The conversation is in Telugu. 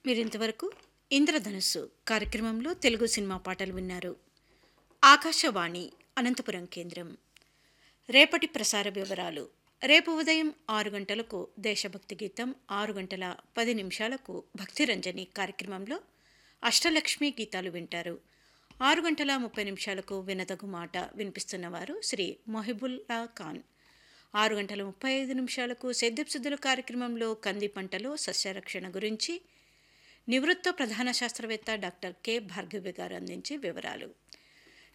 మీరింతవరకు ఇంద్రధనుస్సు కార్యక్రమంలో తెలుగు సినిమా పాటలు విన్నారు ఆకాశవాణి అనంతపురం కేంద్రం రేపటి ప్రసార వివరాలు రేపు ఉదయం ఆరు గంటలకు దేశభక్తి గీతం ఆరు గంటల పది నిమిషాలకు భక్తిరంజని కార్యక్రమంలో అష్టలక్ష్మి గీతాలు వింటారు ఆరు గంటల ముప్పై నిమిషాలకు వినదగు మాట వినిపిస్తున్నవారు శ్రీ మొహిబుల్లా ఖాన్ ఆరు గంటల ముప్పై ఐదు నిమిషాలకు సేద్యప్సుద్దుల కార్యక్రమంలో కంది పంటలో సస్యరక్షణ గురించి నివృత్త ప్రధాన శాస్త్రవేత్త డాక్టర్ కె భార్గవి గారు అందించే వివరాలు